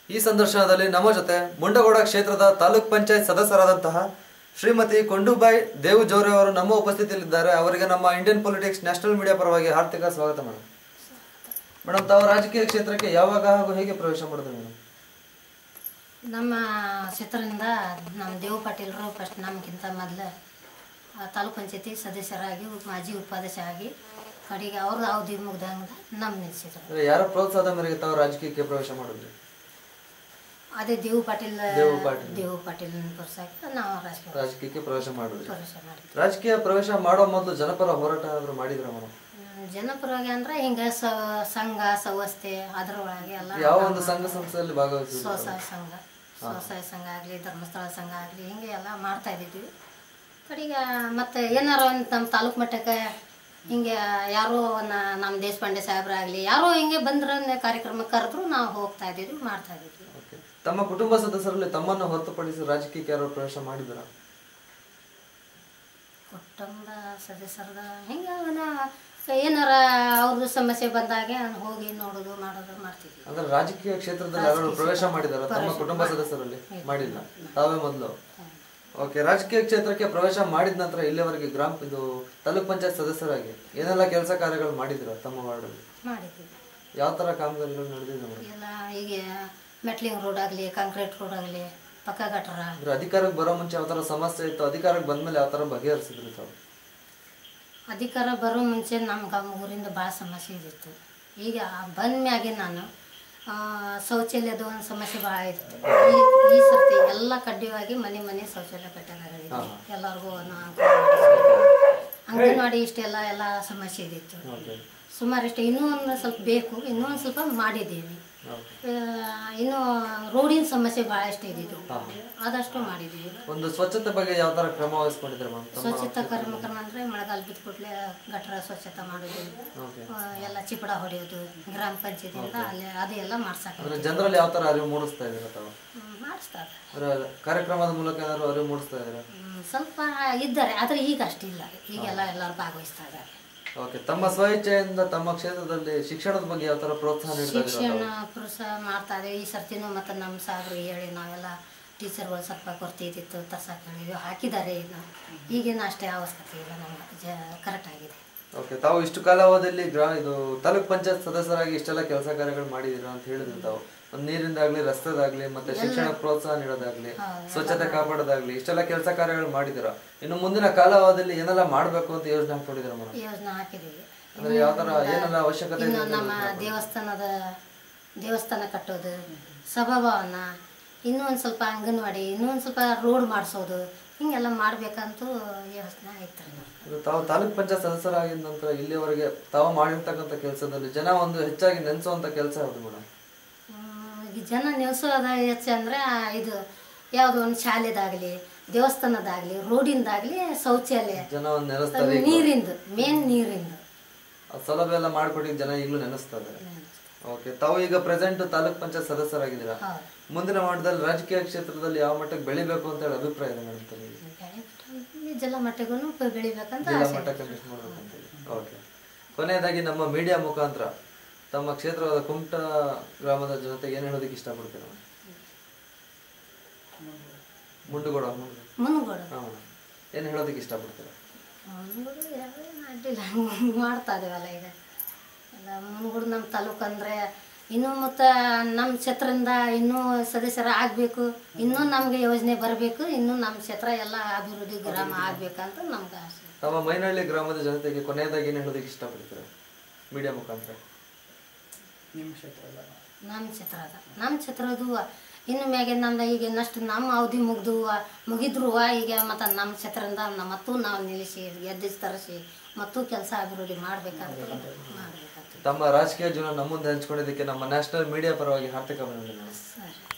ಈ ಸಂದರ್ಶನದಲ್ಲಿ ನಮ್ಮ ಜೊತೆ ಮುಂಡಗೋಡ ಕ್ಷೇತ್ರದ ತಾಲೂಕ್ ಪಂಚಾಯತ್ ಸದಸ್ಯರಾದಂತಹ ಶ್ರೀಮತಿ ಕೊಂಡುಬಾಯಿ ದೇವು ಜೋರೆ ಅವರು ನಮ್ಮ ಉಪಸ್ಥಿತಿಯಲ್ಲಿದ್ದಾರೆ ಅವರಿಗೆ ನಮ್ಮ ಇಂಡಿಯನ್ ಪೊಲಿಟಿಕ್ಸ್ ನ್ಯಾಷನಲ್ ಮೀಡಿಯಾ ಪರವಾಗಿ ಹಾರ್ದಿಕ ಸ್ವಾಗತ ಮೇಡಮ್ ಮೇಡಮ್ ತಾವು ರಾಜಕೀಯ ಕ್ಷೇತ್ರಕ್ಕೆ ಯಾವಾಗ ಹಾಗೂ ಹೇಗೆ ಪ್ರವೇಶ ಮಾಡಿದ್ರು ಮೇಡಮ್ ನಮ್ಮ ಕ್ಷೇತ್ರದಿಂದ ನಮ್ಮ ದೇವು ಪಾಟೀಲರು ಫಸ್ಟ್ ನಮಗಿಂತ ಮೊದಲು ತಾಲೂಕ್ ಪಂಚಾಯತಿ ಸದಸ್ಯರಾಗಿ ಮಾಜಿ ಉಪಾಧ್ಯಕ್ಷ ಆಗಿ ಕಡೆಗೆ ಅವ್ರ ಅವಧಿ ಮುಗ್ದಂಗೆ ನಮ್ಮ ನಿಲ್ಸಿದ್ರು ಅಂದ್ರೆ ಯಾರ ಪ್ರೋತ್ಸಾಹದ ಮೇರೆಗೆ ತಾವು ರಾಜಕೀಯಕ್ಕೆ ಪ್ರವೇಶ ಮಾಡಿದ್ರಿ ಅದೇ ದೇವು ಪಾಟೀಲ್ ದೇವು ಪಾಟೀಲ್. ದೇವು ಪಾಟೀಲ್ ಪುರ್ಸಾಗಿ ನಾವು ರಾಜಕೀಯ ರಾಜಕೀಯಕ್ಕೆ ಪ್ರವೇಶ ಮಾಡಿದ್ರಿ ಪ್ರವೇಶ ಮಾಡಿದ್ವಿ ರಾಜಕೀಯ ಪ್ರವೇಶ ಮಾಡೋ ಮೊದಲು ಜನಪರ ಹೋರಾಟ ಆದ್ರೂ ಮಾಡಿದ್ರ ಮೇಡಮ್ ಹ್ಮ್, ಜನಪರವಾಗಿ ಅಂದ್ರೆ ಹಿಂಗೆ ಸ ಸಂಘ ಸಂಸ್ಥೆ ಅದ್ರ ಒಳಗೆ ಎಲ್ಲ ಯಾವ ಒಂದು ಸಂಘ ಸಂಸ್ಥೆಯಲ್ಲಿ ಭಾಗವಹಿಸಿದ್ರು ಸ್ವಸಹಾಯ ಸಂಘ ಸ್ವಸಹಾಯ ಸಂಘ ಆಗಲಿ ಧರ್ಮಸ್ಥಳ ಸಂಘ ಆಗಲಿ ಹಿಂಗೆ ಎಲ್ಲ ಮಾಡ್ತಾ ಇದ್ದಿದ್ವಿ ಕಡೆಗೆ ಮತ್ತು ಏನಾರ ಒಂದು ನಮ್ಮ ತಾಲೂಕು ಮಟ್ಟಕ್ಕೆ ಹಿಂಗೆ ಯಾರೋ ನ- ನಮ್ಮ ದೇಶಪಾಂಡೆ ಸಾಹೇಬ್ರಾಗಲಿ ಯಾರೋ ಹಿಂಗೆ ಬಂದ್ರೆ ಕಾರ್ಯಕ್ರಮ ಕರೆದ್ರು ನಾವು ಹೋಗ್ತಾ ಇದ್ದಿದ್ವಿ ಮಾಡ್ತಾ ಇದ್ದಿದ್ವಿ ಓಕೆ. ತಮ್ಮ ಕುಟುಂಬ ಸದಸ್ಯರಲ್ಲಿ ತಮ್ಮನ್ನು ಹೊರತುಪಡಿಸಿ ರಾಜಕೀಯಕ್ಕೆ ಯಾರು ಪ್ರವೇಶ ಮಾಡಿದ್ರ ಕುಟುಂಬ ಸದಸ್ಯರದ ಹಿಂಗೆ ಅವನ ಏನಾರ ಅವ್ರದ್ದು ಸಮಸ್ಯೆ ಬಂದಾಗ ಹೋಗಿ ನೋಡೋದು ಮಾಡೋದು ಮಾಡ್ತಿದ್ವಿ ಅಂದ್ರೆ ರಾಜಕೀಯ ಕ್ಷೇತ್ರದಲ್ಲಿ ಯಾರು ಪ್ರವೇಶ ಮಾಡಿದಾರ ತಮ್ಮ ಕುಟುಂಬ ಸದಸ್ಯರಲ್ಲಿ ಮಾಡಿಲ್ಲ ತಾವೇ ಮೊದಲು ಓಕೆ ರಾಜಕೀಯ ಕ್ಷೇತ್ರಕ್ಕೆ ಪ್ರವೇಶ ಮಾಡಿದ ನಂತರ ಇಲ್ಲಿವರೆಗೆ ಗ್ರಾಮ ಇದು ತಾಲೂಕ್ ಪಂಚಾಯತ್ ಸದಸ್ಯರಾಗಿ ಏನೆಲ್ಲ ಕೆಲಸ ಕಾರ್ಯಗಳು ಮಾಡಿದ್ರ ತಮ್ಮ ವಾರ್ಡಲ್ಲಿ ಮಾಡಿದ್ವಿ ಯಾವ ತರ ಕಾಮಗಾರಿಗಳು ನಡೆದಿದೆ ಮೇಡಮ್ ಎಲ್ಲ ಈಗ ಮೆಟ್ಲಿಂಗ್ ರೋಡ್ ಆಗಲಿ ಕಾಂಕ್ರೀಟ್ ರೋಡ್ ಆಗಲಿ ಪಕ್ಕ ಗಟ್ರ ಅಂದ್ರೆ ಅಧಿಕಾರಕ್ಕೆ ಬರೋ ಮುಂಚೆ ಯಾವ ತರ ಸಮಸ್ಯೆ ಇತ್ತು ಅಧಿಕಾರಕ್ಕೆ ಬಂದ್ಮೇಲೆ ಯಾವ ತರ ಬಗೆಹರಿಸಿದ್ರಿ ತಾವು ಅಧಿಕಾರ ಬರೋ ಮುಂಚೆ ನಮ್ಗೆ ಊರಿಂದ ಭಾಳ ಸಮಸ್ಯೆ ಇದ್ದಿತ್ತು ಈಗ ಬಂದ ಮ್ಯಾಗೆ ನಾನು ಆ, ಶೌಚಾಲಯದ ಒಂದು ಸಮಸ್ಯೆ ಭಾಳ ಇತ್ತು ಈ ಈ ಸರ್ತಿ ಎಲ್ಲ ಕಡ್ಡಿಯಾಗಿ ಮನೆ ಮನೆ ಶೌಚಾಲಯ ಕಟ್ಟಲಾಗಿದೆ ಎಲ್ಲರಿಗೂ ಅಂಗನವಾಡಿ ಇಷ್ಟೆಲ್ಲ ಎಲ್ಲ ಸಮಸ್ಯೆ ಇದ್ದಿತ್ತು ಓಕೆ ಸುಮಾರು ಇಷ್ಟು ಇನ್ನೂ ಒಂದು ಸ್ವಲ್ಪ ಬೇಕು ಇನ್ನೂ ಒಂದು ಸ್ವಲ್ಪ ಮಾಡಿದ್ದೀವಿ ಓಕೆ. ಆ, ಇನ್ನು ರೋಡಿನ ಸಮಸ್ಯೆ ಭಾಳ ಇಷ್ಟ ಇದ್ದಿದ್ದು ಆದಷ್ಟು ಮಾಡಿದ್ದೀವಿ ಒಂದು ಸ್ವಚ್ಛತೆ ಬಗ್ಗೆ ಯಾವ ತರ ಕ್ರಮ ವಹಿಸ್ಕೊಂಡಿದ್ರೆ ಮ್ಯಾಮ್ ತಮ್ಮ ಸ್ವಚ್ಛತಾ ಕಾರ್ಯಕ್ರಮ ಅಂದರೆ ಮಳೆಗಾಲ ಬಿದ್ದ ಕೂಡಲೇ ಗಟ್ರ ಸ್ವಚ್ಛತೆ ಮಾಡೋದು ಓಕೆ ಆ, ಎಲ್ಲ ಚಿಪಡ ಹೊಡೆಯೋದು ಗ್ರಾಮ ಪಂಚಾಯತಿಯಿಂದ ಅಲ್ಲಿ ಅದೆಲ್ಲ ಮಾಡ್ಸಕ್ಕೆ ಅಂದ್ರೆ ಜನರಲ್ಲಿ ಯಾವ ತರ ಅರಿವು ಮೂಡಿಸ್ತಾ ಇದ್ದೀರಾ ತಾವು ಮಾಡಿಸ್ತಾರೆ ಅಂದ್ರೆ ಕಾರ್ಯಕ್ರಮದ ಮೂಲಕ ಏನಾದ್ರು ಅರಿವು ಮೂಡಿಸ್ತಾ ಇದ್ದೀರಾ ಹ್ಮ್, ಸ್ವಲ್ಪ ಇದ್ದಾರೆ ಆದರೆ ಈಗ ಅಷ್ಟಿಲ್ಲ ಈಗೆಲ್ಲ ಎಲ್ಲರೂ ಭಾಗವಹಿಸ್ತಾ ಇದ್ದಾರೆ ಓಕೆ ತಮ್ಮ ಸ್ವಇಚ್ಛೆಯಿಂದ ತಮ್ಮ ಕ್ಷೇತ್ರದಲ್ಲಿ ಶಿಕ್ಷಣದ ಬಗ್ಗೆ ಯಾವ ತರ ಪ್ರೋತ್ಸಾಹ ನೀಡ್ತಾ ಇದ್ದೀರಾ ಶಿಕ್ಷಣ ಪುರುಷ ಮಾಡ್ತಾ ಇದ್ದೀವಿ ಈ ಸರ್ತಿನೂ ಮತ್ತು ನಮ್ಮ ಸಾಹೇಬ್ರು ಹೇಳಿ ನಾವೆಲ್ಲ ಟೀಚರ್ಗಳು ಸ್ವಲ್ಪ ಕೊರತೆ ಇದ್ದಿತ್ತು ತರ್ಸಕ್ಕೆ ಹೇಳಿದ್ವಿ ಹಾಕಿದ್ದಾರೆ ಇನ್ನು ಈಗೇನು ಅಷ್ಟೇ ಅವಶ್ಯಕತೆ ಇಲ್ಲ ನಮ್ಗೆ ಜ ಕರೆಕ್ಟ್ ಆಗಿದೆ ಓಕೆ ತಾವು ಇಷ್ಟು ಕಾಲಾವಧಿಯಲ್ಲಿ ಗ್ರಾ ಇದು ತಾಲೂಕ್ ಪಂಚಾಯತ್ ಸದಸ್ಯರಾಗಿ ಇಷ್ಟೆಲ್ಲ ಕೆಲಸ ಕಾರ್ಯಗಳು ಮಾಡಿದೀರಾ ಅಂತ ಹೇಳಿದ್ರು ತಾವು ಒಂದು ನೀರಿಂದಾಗ್ಲಿ ರಸ್ತೆದಾಗ್ಲಿ ಮತ್ತೆ ಶಿಕ್ಷಣ ಪ್ರೋತ್ಸಾಹ ನೀಡೋದಾಗ್ಲಿ ಸ್ವಚ್ಛತೆ ಕಾಪಾಡೋದಾಗ್ಲಿ ಇಷ್ಟೆಲ್ಲ ಕೆಲಸ ಕಾರ್ಯಗಳು ಮಾಡಿದಿರಾ ಇನ್ನು ಮುಂದಿನ ಕಾಲಾವಧಿಯಲ್ಲಿ ಏನೆಲ್ಲ ಮಾಡ್ಬೇಕು ಅಂತ ಯೋಜನೆ ಹಾಕೊಂಡಿದ್ದೀರಾ ಮೇಡಮ್ ಯೋಜನೆ ಹಾಕಿದ್ದೀವಿ ಅಂದ್ರೆ ಯಾವ ತರ ಏನೆಲ್ಲ ಅವಶ್ಯಕತೆ ಇದೆ ಇನ್ನು ಅಂತ ನಮ್ಮ ದೇವಸ್ಥಾನದ ದೇವಸ್ಥಾನ ಕಟ್ಟೋದು ಸಭಾಭವನ ಇನ್ನೂ ಒಂದು ಸ್ವಲ್ಪ ಅಂಗನವಾಡಿ ಇನ್ನೂ ಒಂದು ಸ್ವಲ್ಪ ರೋಡ್ ಮಾಡಿಸೋದು ಹಿಂಗೆಲ್ಲ ಮಾಡ್ಬೇಕಂತೂ ಯೋಚನೆ ಐತ್ರಿ ನಮ್ಗೆ. ಇದು ತಾವು ತಾಲೂಕ್ ಪಂಚಾಯತ್ ಸದಸ್ಯರಾಗಿದ ನಂತರ ಇಲ್ಲಿವರೆಗೆ ತಾವು ಮಾಡಿರ್ತಕ್ಕಂಥ ಕೆಲಸದಲ್ಲಿ ಜನ ಒಂದು ಹೆಚ್ಚಾಗಿ ನೆನೆಸುವಂತ ಕೆಲಸ ಯಾವುದು ಮೇಡಮ್ ಹ್ಮ್, ಈಗ ಜನ ನಿಲ್ಸೋದ ಹೆಚ್ಚು ಅಂದರೆ ಇದು ಯಾವುದೋ ಒಂದು ಶಾಲೆದಾಗಲಿ ದೇವಸ್ಥಾನದಾಗಲಿ ರೋಡಿಂದಾಗಲಿ ಶೌಚಾಲಯ ಜನ ಒಂದು ನೆನೆಸ್ತಾರೆ ನೀರಿಂದು ಮೇನ್ ನೀರಿಂದು ಆ ಸೌಲಭ್ಯ ಎಲ್ಲ ಮಾಡ್ಕೊಟ್ಟಿದ್ದು ಜನ ಈಗಲೂ ನೆನೆಸ್ತಾ ಇದ್ದಾರೆ ಓಕೆ ತಾವು ಈಗ ಪ್ರೆಸೆಂಟ್ ತಾಲೂಕ್ ಪಂಚಾಯತ್ ಸದಸ್ಯರಾಗಿದ್ದೀರಾ ಹೌದು ಮುಂದಿನ ಮಟ್ಟದಲ್ಲಿ ರಾಜಕೀಯ ಕ್ಷೇತ್ರದಲ್ಲಿ ಯಾವ ಮಟ್ಟಕ್ಕೆ ಬೆಳಿಬೇಕು ಅಂತ ಹೇಳಿ ಅಭಿಪ್ರಾಯ ಇದೆ ಮೇಡಮ್ ತಮಗೆ ಈ ಜಿಲ್ಲಾ ಮಟ್ಟಗೂ ಬೆಳಿಬೇಕಂತ ಜಿಲ್ಲಾ ಆಸೆ ಮಟ್ಟಕ್ಕೆ ಕಂಟೆಸ್ಟ್ ಮಾಡ್ಬೇಕು ಅಂತ ಹೇಳಿ ಓಕೆ ಕೊನೆಯದಾಗಿ ನಮ್ಮ ಮೀಡಿಯಾ ಮುಖಾಂತರ ತಮ್ಮ ಕ್ಷೇತ್ರವಾದ ಕುಮಟ ಗ್ರಾಮದ ಜನತೆಗೆ ಏನು ಹೇಳೋದಕ್ಕೆ ಇಷ್ಟಪಡ್ತೀರಾ ಮುಂಡುಗೋಡ ಮುಂಡು ಮುನ್ಗೋಡು ಹಾಂ ಏನು ಹೇಳೋದಕ್ಕೆ ಇಷ್ಟಪಡ್ತೀರಾ ಮುನ್ಗುಡು ಏನು ಅಡ್ಡಿಲ್ಲ ಮಾಡ್ತಾ ಇದೇವಲ್ಲ ಈಗ ಎಲ್ಲ ಮುನ್ಗುಡು ನಮ್ಮ ತಾಲೂಕು ಅಂದರೆ ಇನ್ನೂ ಮತ್ತು ನಮ್ಮ ಕ್ಷೇತ್ರದಿಂದ ಇನ್ನೂ ಸದಸ್ಯರ ಆಗಬೇಕು ಇನ್ನೂ ನಮಗೆ ಯೋಜನೆ ಬರಬೇಕು ಇನ್ನೂ ನಮ್ಮ ಕ್ಷೇತ್ರ ಎಲ್ಲ ಅಭಿವೃದ್ಧಿ ಗ್ರಾಮ ಆಗಬೇಕಂತ ನಮ್ಗೆ ಆಸೆ ತಮ್ಮ ಮೈನಹಳ್ಳಿ ಗ್ರಾಮದ ಜನತೆಗೆ ಕೊನೆಯದಾಗಿ ಏನು ಹೇಳೋದಕ್ಕೆ ಇಷ್ಟಪಡ್ತೀರಾ ಮೀಡಿಯಾ ಮುಖಾಂತರ ನಮ್ಮ ಕ್ಷೇತ್ರದ ನಮ್ಮ ಕ್ಷೇತ್ರದ್ದು ಇನ್ನು ಮ್ಯಾಗೆ ನಮ್ದು ಈಗ ಇನ್ನಷ್ಟು ನಮ್ಮ ಅವಧಿ ಮುಗ್ದು ಮುಗಿದ್ರು ಈಗ ಮತ್ತು ನಮ್ಮ ಕ್ಷೇತ್ರದಿಂದ ನಮ್ಮ ಮತ್ತೂ ನಾವು ನಿಲ್ಲಿಸಿ ಎದ್ದಿಸಿ ತರಿಸಿ ಮತ್ತೂ ಕೆಲಸ ಅಭಿವೃದ್ಧಿ ಮಾಡ್ಬೇಕಂತ ಮಾಡ್ಬೇಕಂತ ತಮ್ಮ ರಾಜಕೀಯ ಜೀವನ ನಮ್ಮ ಮುಂದೆ ಹಂಚ್ಕೊಂಡಿದ್ದಕ್ಕೆ ನಮ್ಮ ನ್ಯಾಷನಲ್ ಮೀಡಿಯಾ ಪರವಾಗಿ ಹಾರ್ದಿಕ ಅಭಿನಂದನೆ ಸರಿ